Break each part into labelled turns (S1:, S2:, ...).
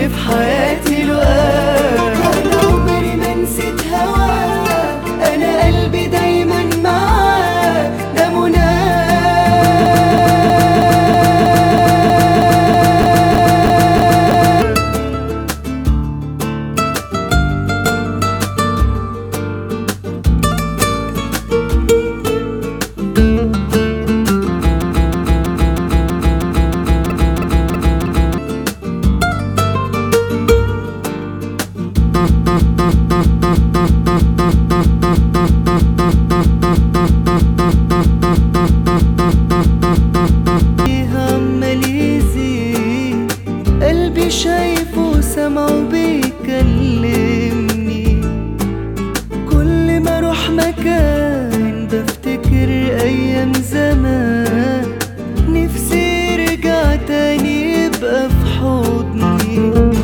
S1: اللي في حياتي لقاه انا عمري ما نسيت هواه انا قلبي دايما معاه ده مناه عمال يزيد قلبي شايفه وسامعه بيكلمني كل ما اروح مكان بفتكر ايام زمان نفسي يرجع تاني يبقى في حضني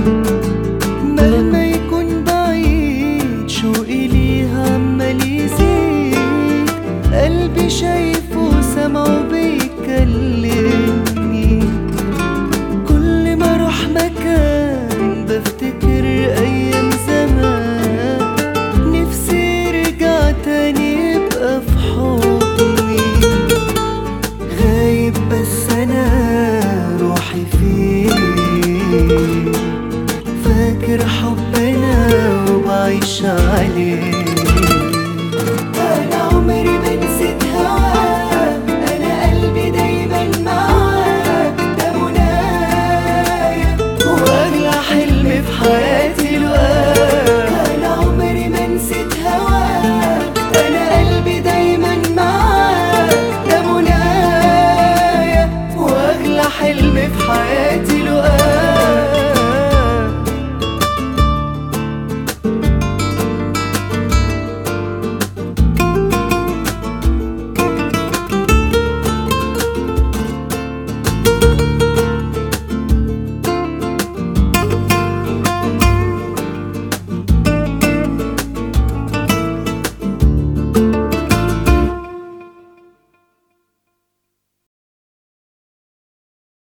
S1: مهما يكون بعيد شوقي ليها عمال يزيد قلبي شايفه وسامعه بيكلمني كل ما اروح مكان بفتكر ايام زمان نفسي يرجع تاني يبقى في حضني غايب بس انا روحي فيه فاكر حبنا وبعيش عليه